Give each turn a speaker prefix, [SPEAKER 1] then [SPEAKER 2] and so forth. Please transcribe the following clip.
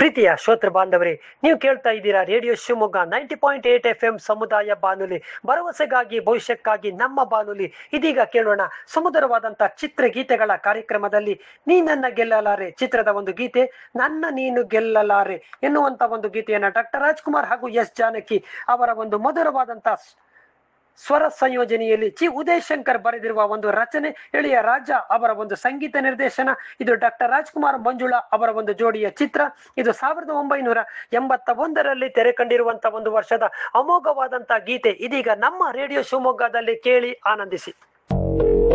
[SPEAKER 1] ಪ್ರೀತಿಯ ಶ್ರೋತೃ ಬಾಂಧವರೇ ನೀವು ಕೇಳ್ತಾ ಇದ್ದೀರಾ radio Shivamogga ninety point eight F M ಸಮುದಾಯ ಬಾನುಲಿ ಭರವಸೆಗಾಗಿ ಭವಿಷ್ಯಕ್ಕಾಗಿ ನಮ್ಮ ಬಾನುಲಿ ಇದೀಗ ಕೇಳೋಣ ಸುಮಧುರವಾದಂತಹ ಚಿತ್ರಗೀತೆಗಳ ಕಾರ್ಯಕ್ರಮದಲ್ಲಿ ನೀ ನನ್ನ ಗೆಲ್ಲಲಾರೆ ಚಿತ್ರದ ಒಂದು ಗೀತೆ ನನ್ನ ನೀನು ಗೆಲ್ಲಲಾರೆ ಎನ್ನುವಂತ ಒಂದು ಗೀತೆಯನ್ನ ಡಾಕ್ಟರ್ ರಾಜ್ಕುಮಾರ್ ಹಾಗೂ ಎಸ್ ಜಾನಕಿ ಅವರ ಒಂದು ಮಧುರವಾದಂತಹ ಸ್ವರ ಸಂಯೋಜನೆಯಲ್ಲಿ ಚಿ ಉದಯ್ ಶಂಕರ್ ಬರೆದಿರುವ ಒಂದು ರಚನೆ ಎಳೆಯ ರಾಜ ಅವರ ಒಂದು ಸಂಗೀತ ನಿರ್ದೇಶನ ಇದು ಡಾಕ್ಟರ್ ರಾಜ್ಕುಮಾರ್ ಮಂಜುಳಾ ಅವರ ಒಂದು ಜೋಡಿಯ ಚಿತ್ರ ಇದು ಸಾವಿರದ ಒಂಬೈನೂರ ಎಂಬತ್ತ ಒಂದರಲ್ಲಿ ತೆರೆ ಕಂಡಿರುವಂತಹ ಒಂದು ವರ್ಷದ ಅಮೋಘವಾದಂತಹ ಗೀತೆ ಇದೀಗ ನಮ್ಮ ರೇಡಿಯೋ ಶಿವಮೊಗ್ಗದಲ್ಲಿ ಕೇಳಿ ಆನಂದಿಸಿ